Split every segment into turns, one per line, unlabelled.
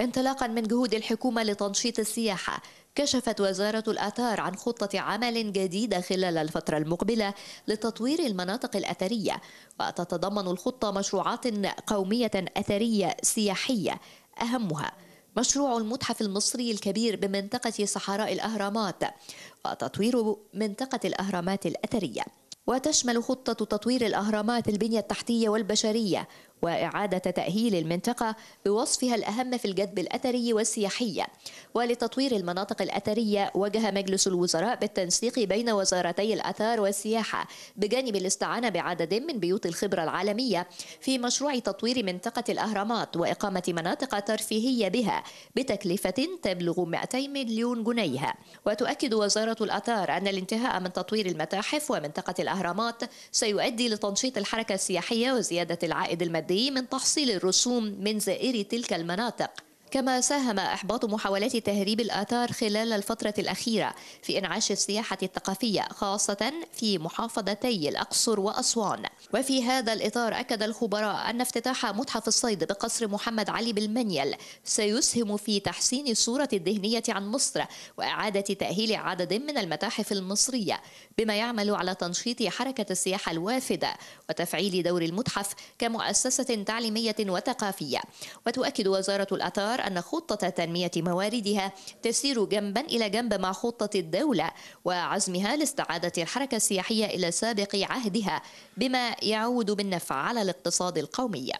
انطلاقا من جهود الحكومة لتنشيط السياحة كشفت وزارة الآثار عن خطة عمل جديدة خلال الفترة المقبلة لتطوير المناطق الأثرية وتتضمن الخطة مشروعات قومية أثرية سياحية أهمها مشروع المتحف المصري الكبير بمنطقة صحراء الأهرامات وتطوير منطقة الأهرامات الأثرية وتشمل خطة تطوير الأهرامات البنية التحتية والبشرية وإعادة تأهيل المنطقة بوصفها الأهم في الجذب الأثري والسياحي ولتطوير المناطق الأثرية وجه مجلس الوزراء بالتنسيق بين وزارتي الآثار والسياحة بجانب الاستعانة بعدد من بيوت الخبرة العالمية في مشروع تطوير منطقة الأهرامات وإقامة مناطق ترفيهية بها بتكلفة تبلغ 200 مليون جنيه وتؤكد وزارة الآثار أن الانتهاء من تطوير المتاحف ومنطقة الأهرامات سيؤدي لتنشيط الحركة السياحية وزيادة العائد المادي من تحصيل الرسوم من زائري تلك المناطق كما ساهم إحباط محاولات تهريب الآثار خلال الفترة الأخيرة في إنعاش السياحة الثقافية خاصة في محافظتي الأقصر وأسوان وفي هذا الإطار أكد الخبراء أن افتتاح متحف الصيد بقصر محمد علي بالمنيل سيسهم في تحسين الصورة الذهنية عن مصر وإعادة تأهيل عدد من المتاحف المصرية بما يعمل على تنشيط حركة السياحة الوافدة وتفعيل دور المتحف كمؤسسة تعليمية وثقافية وتؤكد وزارة الآثار أن خطة تنمية مواردها تسير جنبا إلى جنب مع خطة الدولة وعزمها لاستعادة الحركة السياحية إلى سابق عهدها بما يعود بالنفع على الاقتصاد القومي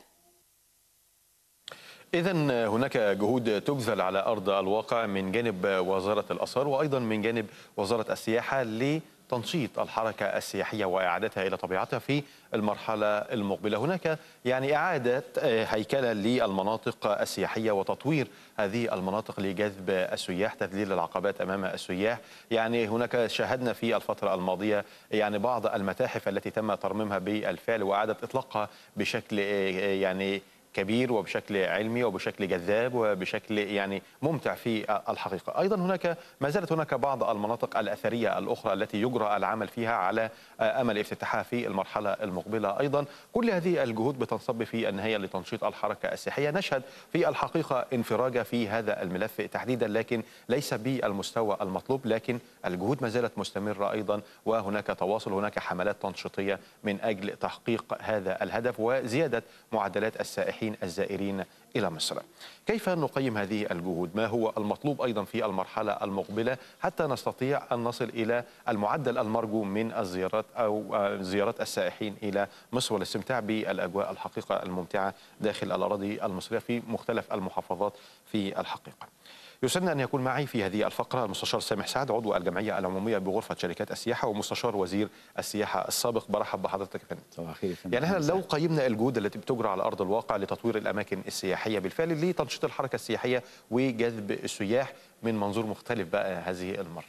إذا هناك جهود تبذل على أرض الواقع من جانب وزارة الآثار وأيضا من جانب وزارة السياحة لتنشيط الحركة السياحية وإعادتها إلى طبيعتها في المرحلة المقبلة هناك يعني إعادة هيكلة للمناطق السياحية وتطوير هذه المناطق لجذب السياح تذليل العقبات أمام السياح يعني هناك شاهدنا في الفترة الماضية يعني بعض المتاحف التي تم ترميمها بالفعل وإعادة إطلاقها بشكل يعني كبير وبشكل علمي وبشكل جذاب وبشكل يعني ممتع في الحقيقة أيضا هناك ما زالت هناك بعض المناطق الأثرية الأخرى التي يجرى العمل فيها على أمل افتتاحها في المرحلة المقبلة أيضا كل هذه الجهود بتنصب في النهاية لتنشيط الحركة السياحية نشهد في الحقيقة انفراجة في هذا الملف تحديدا لكن ليس بالمستوى المطلوب لكن الجهود ما زالت مستمرة أيضا وهناك تواصل هناك حملات تنشيطية من أجل تحقيق هذا الهدف وزيادة معدلات السائحين السائحين الزائرين إلى مصر كيف نقيم هذه الجهود؟ ما هو المطلوب أيضا في المرحلة المقبلة حتى نستطيع أن نصل إلى المعدل المرجو من الزيارات أو زيارات السائحين إلى مصر والاستمتاع بالأجواء الحقيقة الممتعة داخل الأراضي المصرية في مختلف المحافظات في الحقيقة يسعدنا أن يكون معي في هذه الفقرة المستشار سامح سعد عضو الجمعية العمومية بغرفة شركات السياحة ومستشار وزير السياحة السابق برحب بحضرتك يا
فندم
يعني احنا لو قيمنا الجهود التي بتجرى على أرض الواقع لتطوير الأماكن السياحية بالفعل لتنشيط الحركة السياحية وجذب السياح من منظور مختلف بقى هذه المرة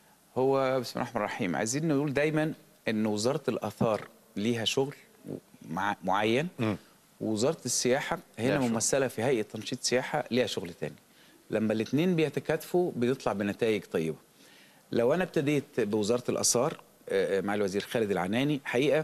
هو بسم الله الرحمن الرحيم عايزين نقول دايما أن وزارة الآثار ليها شغل معين م. ووزارة السياحة هنا ممثلة في هيئة تنشيط سياحة ليها شغل تاني لما الاثنين بيتكاتفوا بيطلع بنتائج طيبه لو انا ابتديت بوزاره الاثار مع الوزير خالد العناني حقيقه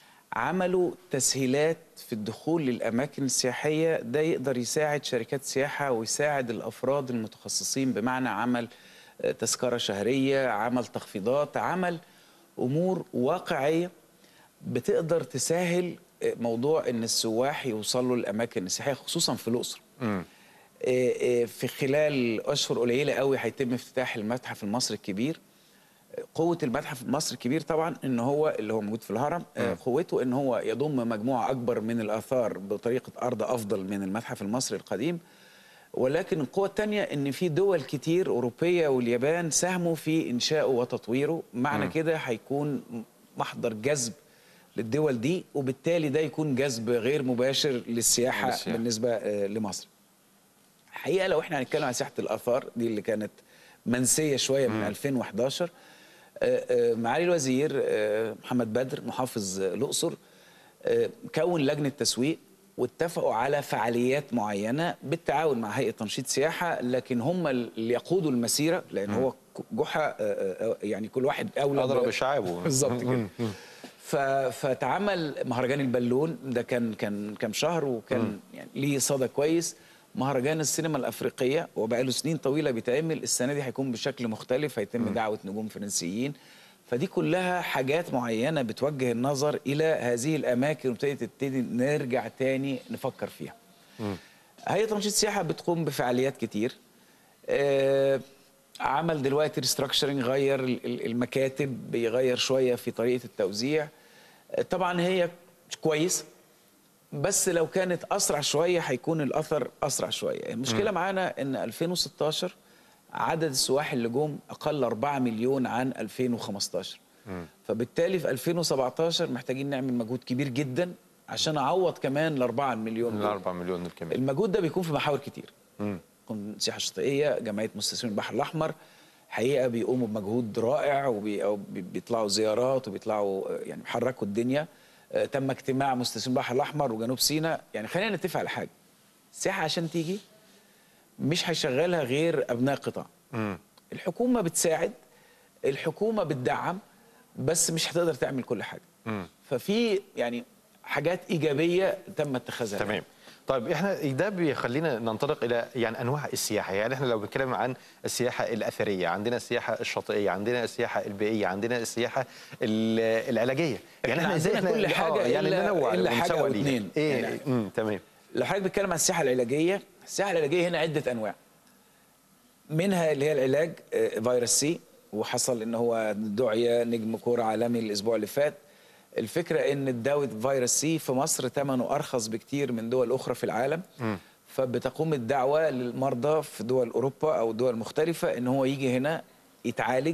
عملوا تسهيلات في الدخول للاماكن السياحيه ده يقدر يساعد شركات السياحه ويساعد الافراد المتخصصين بمعنى عمل تذكره شهريه عمل تخفيضات عمل امور واقعيه بتقدر تسهل موضوع ان السواح يوصلوا للاماكن السياحيه خصوصا في الاقصر في خلال اشهر قليله قوي هيتم افتتاح المتحف المصري الكبير قوه المتحف المصري الكبير طبعا ان هو اللي هو موجود في الهرم قوته ان هو يضم مجموعه اكبر من الاثار بطريقه ارض افضل من المتحف المصري القديم ولكن القوة الثانية ان في دول كتير اوروبية واليابان ساهموا في انشائه وتطويره معنى كده هيكون محضر جذب للدول دي وبالتالي ده يكون جذب غير مباشر للسياحة, للسياحة. بالنسبة لمصر الحقيقه لو احنا هنتكلم عن سياحه الاثار دي اللي كانت منسيه شويه من 2011 معالي الوزير محمد بدر محافظ الاقصر كون لجنه تسويق واتفقوا على فعاليات معينه بالتعاون مع هيئه تنشيط سياحه لكن هم اللي يقودوا المسيره لان هو جحا يعني كل واحد
اولى اضرب بشعابه
بالظبط كده فتعمل مهرجان البالون ده كان كان كام شهر وكان يعني ليه صدى كويس مهرجان السينما الافريقيه وبقاله سنين طويله بيتعمل السنه دي هيكون بشكل مختلف هيتم دعوه نجوم فرنسيين فدي كلها حاجات معينه بتوجه النظر الى هذه الاماكن وابتدت تبتدي نرجع تاني نفكر فيها. هيئه تنشيط السياحه بتقوم بفعاليات كتير. آه، عمل دلوقتي ريستراكشرنج غير ال- ال- المكاتب بيغير شويه في طريقه التوزيع. آه، طبعا هي كويس بس لو كانت اسرع شويه هيكون الاثر اسرع شويه المشكله معانا ان 2016 عدد السواح اللي جم اقل 4 مليون عن 2015 فبالتالي في 2017 محتاجين نعمل مجهود كبير جدا عشان اعوض كمان ال 4 مليون
ال
دول.
4 مليون دول كمان
المجهود ده بيكون في محاور كتير
مم.
يكون سياحه شاطئيه جمعيه مستثمرين البحر الاحمر حقيقه بيقوموا بمجهود رائع وبيطلعوا زيارات وبيطلعوا آه، يعني بيحركوا الدنيا آه، تم اجتماع مستثمرين البحر الاحمر وجنوب سيناء يعني خلينا نتفق على حاجه السياحه عشان تيجي مش هيشغلها غير ابناء قطاع
مم.
الحكومه بتساعد الحكومه بتدعم بس مش هتقدر تعمل كل حاجه
مم.
ففي يعني حاجات ايجابيه تم اتخاذها
تمام طيب احنا ده بيخلينا ننطلق الى يعني انواع السياحه يعني احنا لو بنتكلم عن السياحه الاثريه عندنا السياحه الشاطئيه عندنا السياحه البيئيه عندنا السياحه ال- العلاجيه يعني
إحنا
ازاي
عندنا كل
آه،
حاجة
يعني
إلا-
ننوع
إلا حاجة
ونسوق
أو
ليها.
اتنين.
ايه
يعني-
امم تمام
لو حضرتك بتتكلم عن السياحه العلاجيه السياحه العلاجيه هنا عده انواع منها اللي هي العلاج آه، فيروس سي وحصل ان هو دعي نجم كوره عالمي الاسبوع اللي فات الفكره ان الدواء فيروس سي في مصر ثمنه ارخص بكتير من دول اخرى في العالم فبتقوم الدعوه للمرضى في دول اوروبا او دول مختلفه ان هو يجي هنا يتعالج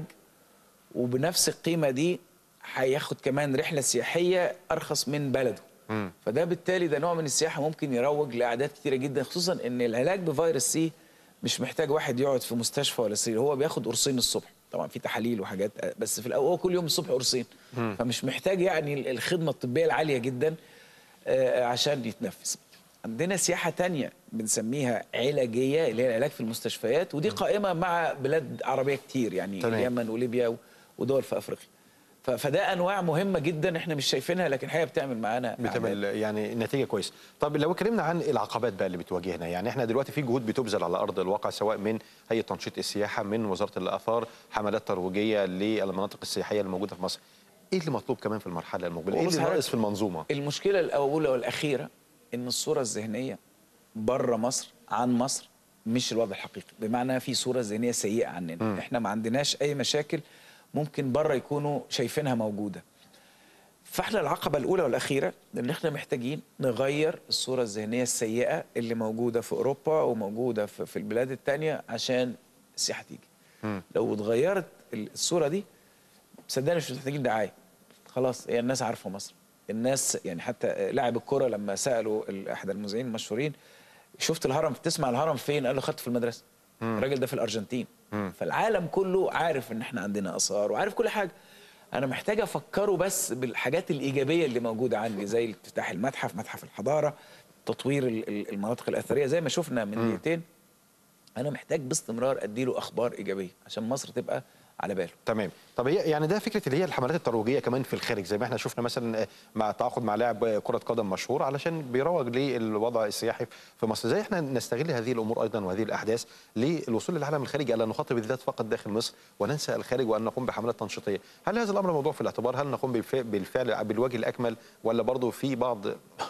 وبنفس القيمه دي هياخد كمان رحله سياحيه ارخص من بلده
مم.
فده بالتالي ده نوع من السياحه ممكن يروج لاعداد كتيره جدا خصوصا ان العلاج بفيروس سي مش محتاج واحد يقعد في مستشفى ولا سرير هو بياخد قرصين الصبح طبعا في تحاليل وحاجات بس في الاول هو كل يوم الصبح قرصين فمش محتاج يعني الخدمه الطبيه العاليه جدا آه، عشان يتنفس عندنا سياحه تانية بنسميها علاجيه اللي هي العلاج في المستشفيات ودي قائمه مع بلاد عربيه كتير يعني
تمام.
اليمن وليبيا و- ودول في افريقيا ف- فده انواع مهمه جدا احنا مش شايفينها لكن الحقيقه بتعمل معانا أعداد.
بتعمل يعني نتيجه كويسه طب لو اتكلمنا عن العقبات بقى اللي بتواجهنا يعني احنا دلوقتي في جهود بتبذل على ارض الواقع سواء من هيئه تنشيط السياحه من وزاره الاثار حملات ترويجيه للمناطق السياحيه الموجوده في مصر ايه اللي مطلوب كمان في المرحله المقبله ايه
بص
اللي
حضرتك،
ناقص في المنظومه
المشكله الاولى والاخيره ان الصوره الذهنيه بره مصر عن مصر مش الوضع الحقيقي بمعنى في صوره ذهنيه سيئه عننا م. احنا ما عندناش اي مشاكل ممكن بره يكونوا شايفينها موجوده فاحنا العقبه الاولى والاخيره ان احنا محتاجين نغير الصوره الذهنيه السيئه اللي موجوده في اوروبا وموجوده في في البلاد الثانيه عشان السياحه تيجي
مم.
لو اتغيرت الصوره دي صدقني مش محتاجين دعايه خلاص هي الناس عارفه مصر الناس يعني حتى لاعب الكره لما سالوا ال- احد المذيعين المشهورين شفت الهرم تسمع الهرم فين قال له خدته في المدرسه الراجل ده في الارجنتين فالعالم كله عارف ان احنا عندنا اثار وعارف كل حاجه انا محتاج افكره بس بالحاجات الايجابيه اللي موجوده عندي زي افتتاح المتحف متحف الحضاره تطوير ال- ال- المناطق الاثريه زي ما شفنا من دقيقتين انا محتاج باستمرار اديله اخبار ايجابيه عشان مصر تبقى على باله
تمام طب هي يعني ده فكره اللي هي الحملات الترويجيه كمان في الخارج زي ما احنا شفنا مثلا مع تعاقد مع لاعب كره قدم مشهور علشان بيروج للوضع السياحي في مصر ازاي احنا نستغل هذه الامور ايضا وهذه الاحداث للوصول للعالم الخارجي الا نخاطب الذات فقط داخل مصر وننسى الخارج وان نقوم بحملات تنشيطيه هل هذا الامر موضوع في الاعتبار هل نقوم بالف- بالفعل بالوجه الاكمل ولا برضه في بعض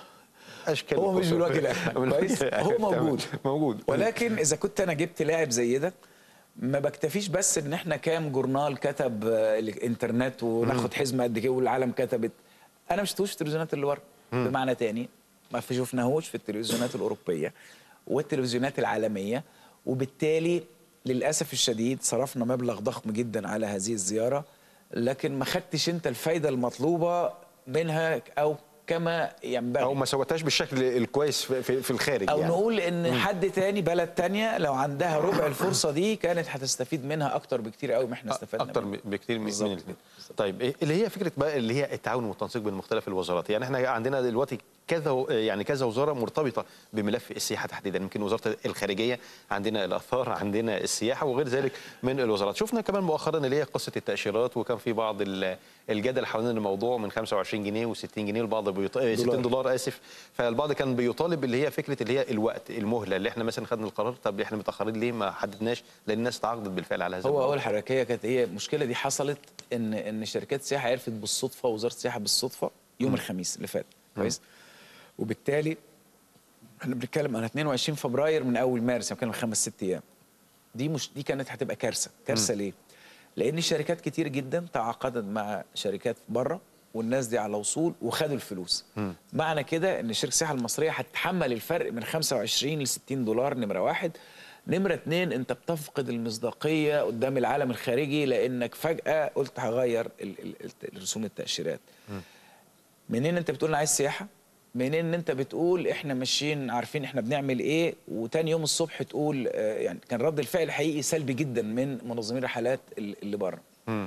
اشكال
هو مش
وقصور؟
بالوجه الأكمل، كويس؟ هو
تمام.
موجود.
موجود
ولكن اذا كنت انا جبت لاعب زي ده ما بكتفيش بس ان احنا كام جورنال كتب آه، الانترنت وناخد حزمه قد كده والعالم كتبت انا ما شفتوش في التلفزيونات اللي بره بمعنى تاني ما في شفناهوش في التلفزيونات الاوروبيه والتلفزيونات العالميه وبالتالي للاسف الشديد صرفنا مبلغ ضخم جدا على هذه الزياره لكن ما خدتش انت الفايده المطلوبه منها او كما ينبغي
او ما سوتهاش بالشكل الكويس في, في, في الخارج
او
يعني.
نقول ان حد تاني بلد تانية لو عندها ربع الفرصه دي كانت هتستفيد منها اكتر بكتير قوي ما احنا استفدنا
اكتر
منها.
بكتير من
بالظبط.
من الاثنين طيب إيه اللي هي فكره بقى اللي هي التعاون والتنسيق بين مختلف الوزارات يعني احنا عندنا دلوقتي كذا يعني كذا وزاره مرتبطه بملف السياحه تحديدا يمكن وزاره الخارجيه عندنا الاثار عندنا السياحه وغير ذلك من الوزارات شفنا كمان مؤخرا اللي هي قصه التاشيرات وكان في بعض الجدل حوالين الموضوع من 25 جنيه و60 جنيه البعض بيط... 60 دولار اسف فالبعض كان بيطالب اللي هي فكره اللي هي الوقت المهله اللي احنا مثلا خدنا القرار طب احنا متاخرين ليه ما حددناش لان الناس تعاقدت بالفعل على هذا
هو اول حركيه كانت هي المشكله دي حصلت ان ان شركات السياحه عرفت بالصدفه وزاره السياحه بالصدفه يوم م. الخميس اللي فات كويس وبالتالي احنا بنتكلم عن 22 فبراير من اول مارس يعني بنتكلم خمس ست ايام دي مش دي كانت هتبقى كارثه كارثه ليه لان شركات كتير جدا تعاقدت مع شركات بره والناس دي على وصول وخدوا الفلوس م. معنى كده ان شركه السياحه المصريه هتتحمل الفرق من 25 ل 60 دولار نمره واحد نمرة اتنين انت بتفقد المصداقية قدام العالم الخارجي لانك فجأة قلت هغير رسوم التأشيرات منين انت بتقول انا عايز سياحة منين انت بتقول احنا ماشيين عارفين احنا بنعمل ايه وتاني يوم الصبح تقول يعني كان رد الفعل حقيقي سلبي جدا من منظمين الرحلات اللي بره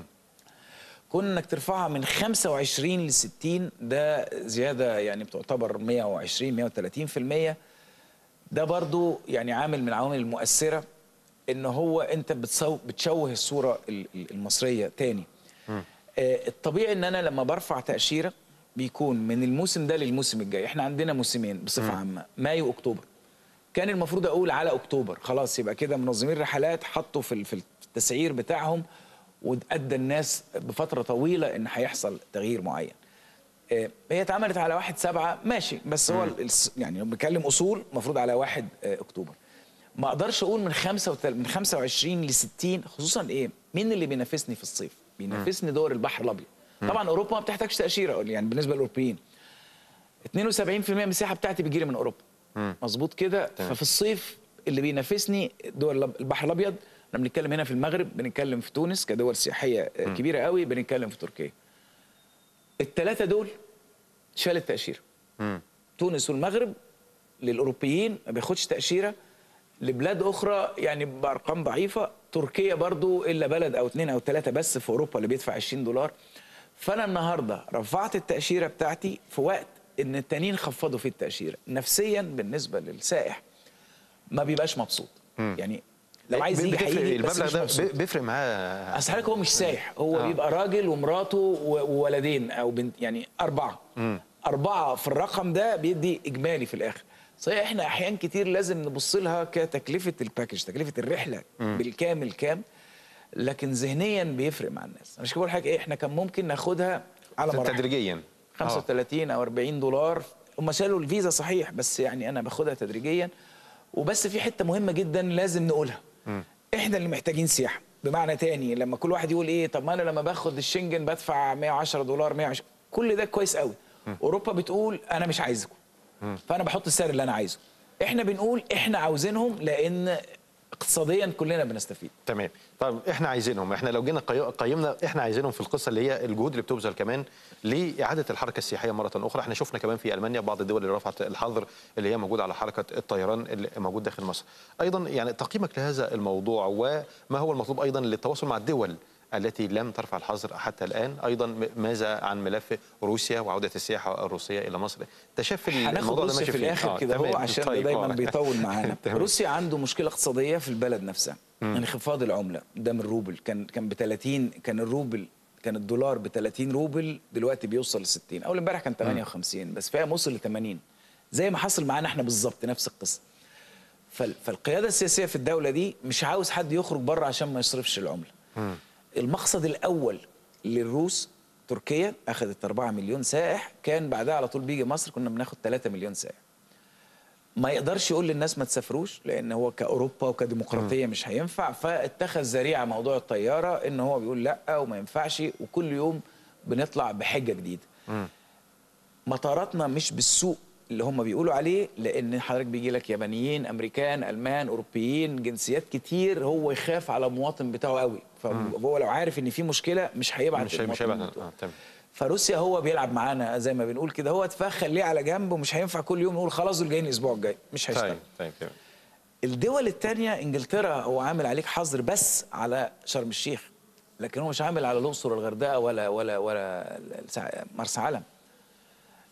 كون انك ترفعها من 25 ل 60 ده زياده يعني بتعتبر 120 130% ده برضو يعني عامل من العوامل المؤثره ان هو انت بتصو بتشوه الصوره المصريه تاني آه الطبيعي ان انا لما برفع تاشيره بيكون من الموسم ده للموسم الجاي احنا عندنا موسمين بصفه عامه مايو واكتوبر كان المفروض اقول على اكتوبر خلاص يبقى كده منظمين الرحلات حطوا في في التسعير بتاعهم وادى الناس بفتره طويله ان هيحصل تغيير معين هي اتعملت على واحد سبعة ماشي بس هو يعني بنتكلم اصول المفروض على واحد اكتوبر ما اقدرش اقول من خمسة من 25 ل 60 خصوصا ايه مين اللي بينافسني في الصيف بينافسني دول البحر الابيض طبعا اوروبا ما بتحتاجش تاشيره يعني بالنسبه للاوروبيين 72% من السياحه بتاعتي بتجي لي من اوروبا مظبوط كده ففي الصيف اللي بينافسني دول البحر الابيض احنا بنتكلم هنا في المغرب بنتكلم في تونس كدول سياحيه كبيره قوي بنتكلم في تركيا الثلاثه دول شال التاشيره تونس والمغرب للاوروبيين ما بياخدش تاشيره لبلاد اخرى يعني بارقام ضعيفه تركيا برضو الا بلد او اثنين او ثلاثه بس في اوروبا اللي بيدفع 20 دولار فانا النهارده رفعت التاشيره بتاعتي في وقت ان التانيين خفضوا فيه التاشيره نفسيا بالنسبه للسائح ما بيبقاش مبسوط
مم.
يعني لو عايز يجي هيجي
المبلغ ده بيفرق معاه
اصل حضرتك هو مش سايح هو آه. بيبقى راجل ومراته وولدين او بنت يعني اربعه
مم.
اربعه في الرقم ده بيدي اجمالي في الاخر صحيح احنا احيان كتير لازم نبص لها كتكلفه الباكج تكلفه الرحله
مم.
بالكامل كام لكن ذهنيا بيفرق مع الناس مش بقول حاجه ايه احنا كان ممكن ناخدها على مراحل
تدريجيا
35 او 40 دولار هم شالوا الفيزا صحيح بس يعني انا باخدها تدريجيا وبس في حته مهمه جدا لازم نقولها
مم.
احنا اللي محتاجين سياحه بمعنى تاني لما كل واحد يقول ايه طب ما انا لما باخد الشنجن بدفع 110 دولار 120 كل ده كويس قوي اوروبا بتقول انا مش عايزكم فانا بحط السعر اللي انا عايزه احنا بنقول احنا عاوزينهم لان اقتصاديا كلنا بنستفيد
تمام طب احنا عايزينهم احنا لو جينا قي- قيمنا احنا عايزينهم في القصه اللي هي الجهود اللي بتبذل كمان لاعاده الحركه السياحيه مره اخرى احنا شفنا كمان في المانيا بعض الدول اللي رفعت الحظر اللي هي موجوده على حركه الطيران اللي موجود داخل مصر ايضا يعني تقييمك لهذا الموضوع وما هو المطلوب ايضا للتواصل مع الدول التي لم ترفع الحظر حتى الان ايضا م- ماذا عن ملف روسيا وعوده السياحه الروسيه الى مصر انت شايف
هناخد
الموضوع ده
روسيا
ماشي
في
فين؟
الاخر
آه،
كده هو
تمام.
عشان
طيب،
دايما
آه.
بيطول معانا
تمام.
روسيا عنده مشكله اقتصاديه في البلد نفسها انخفاض العمله قدام الروبل كان كان ب 30 كان الروبل كان الدولار ب 30 روبل دلوقتي بيوصل ل 60 اول امبارح كان 58 بس فيها وصل ل 80 زي ما حصل معانا احنا بالظبط نفس القصه فال- فالقياده السياسيه في الدوله دي مش عاوز حد يخرج بره عشان ما يصرفش العمله المقصد الاول للروس تركيا اخذت 4 مليون سائح كان بعدها على طول بيجي مصر كنا بناخد 3 مليون سائح ما يقدرش يقول للناس ما تسافروش لان هو كاوروبا وكديمقراطيه مش هينفع فاتخذ ذريعه موضوع الطياره ان هو بيقول لا وما ينفعش وكل يوم بنطلع بحجه جديده مطاراتنا مش بالسوق اللي هم بيقولوا عليه لان حضرتك بيجي لك يابانيين امريكان المان اوروبيين جنسيات كتير هو يخاف على المواطن بتاعه قوي فهو لو عارف ان في مشكله مش هيبعت
مش مش
المواطن
هيبقى
بتوعه.
آه، تمام
فروسيا هو بيلعب معانا زي ما بنقول كده هو اتفخل ليه على جنب ومش هينفع كل يوم نقول خلاص دول جايين الاسبوع الجاي مش هيشتغل
طيب طيب تمام
الدول الثانيه انجلترا هو عامل عليك حظر بس على شرم الشيخ لكن هو مش عامل على الاقصر والغردقه ولا ولا ولا السع- مرسى علم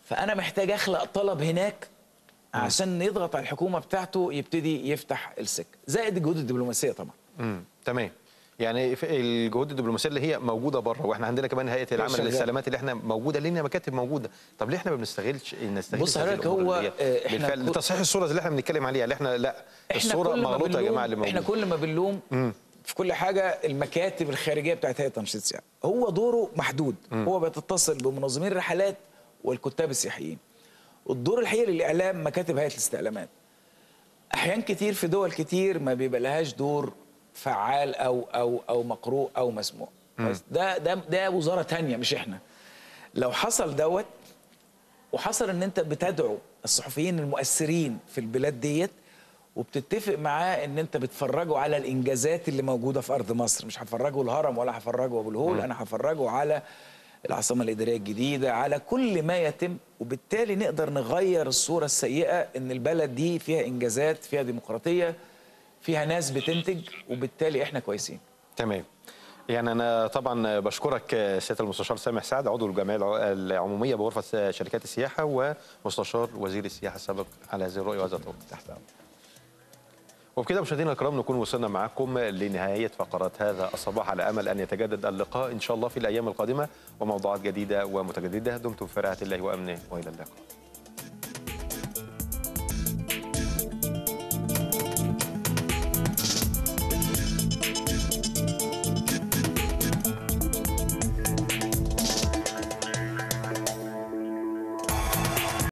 فانا محتاج اخلق طلب هناك عشان يضغط على الحكومه بتاعته يبتدي يفتح السكه زائد الجهود الدبلوماسيه طبعا
امم تمام يعني في الجهود الدبلوماسيه اللي هي موجوده بره واحنا عندنا كمان هيئه العمل
شغال.
للسلامات اللي احنا موجوده لنا مكاتب موجوده طب ليه احنا ما بنستغلش نستغل
بص
هذه
حضرتك
الأمور
هو،
اللي هي
آه، إحنا
بالفعل
كل-
لتصحيح الصوره اللي احنا بنتكلم عليها اللي احنا لا الصوره
كل ما
مغلوطه يا
بنلوم-
جماعه اللي
احنا
موجوده
كل ما بنلوم في كل حاجه المكاتب الخارجيه بتاعت هيئه تنشيط السياحه هو دوره محدود هو بيتصل بمنظمين الرحلات والكتاب السياحيين الدور الحقيقي للاعلام مكاتب هيئه الاستعلامات احيان كتير في دول كتير ما بيبقى لهاش دور فعال او او او مقروء او مسموع بس ده ده ده وزاره تانية مش احنا لو حصل دوت وحصل ان انت بتدعو الصحفيين المؤثرين في البلاد ديت وبتتفق معاه ان انت بتفرجه على الانجازات اللي موجوده في ارض مصر مش هفرجه الهرم ولا هفرجه ابو الهول انا هفرجه على العاصمه الاداريه الجديده على كل ما يتم وبالتالي نقدر نغير الصوره السيئه ان البلد دي فيها انجازات فيها ديمقراطيه فيها ناس بتنتج وبالتالي احنا كويسين
تمام يعني انا طبعا بشكرك سياده المستشار سامح سعد عضو الجمعيه الع- العموميه بغرفه شركات السياحه ومستشار وزير السياحه السابق على هذه الرؤيه وهذا التوقيت تحت امر وبكده مشاهدينا الكرام نكون وصلنا معكم لنهايه فقرات هذا الصباح على امل ان يتجدد اللقاء ان شاء الله في الايام القادمه وموضوعات جديده ومتجدده دمتم في رعايه الله وامنه والى اللقاء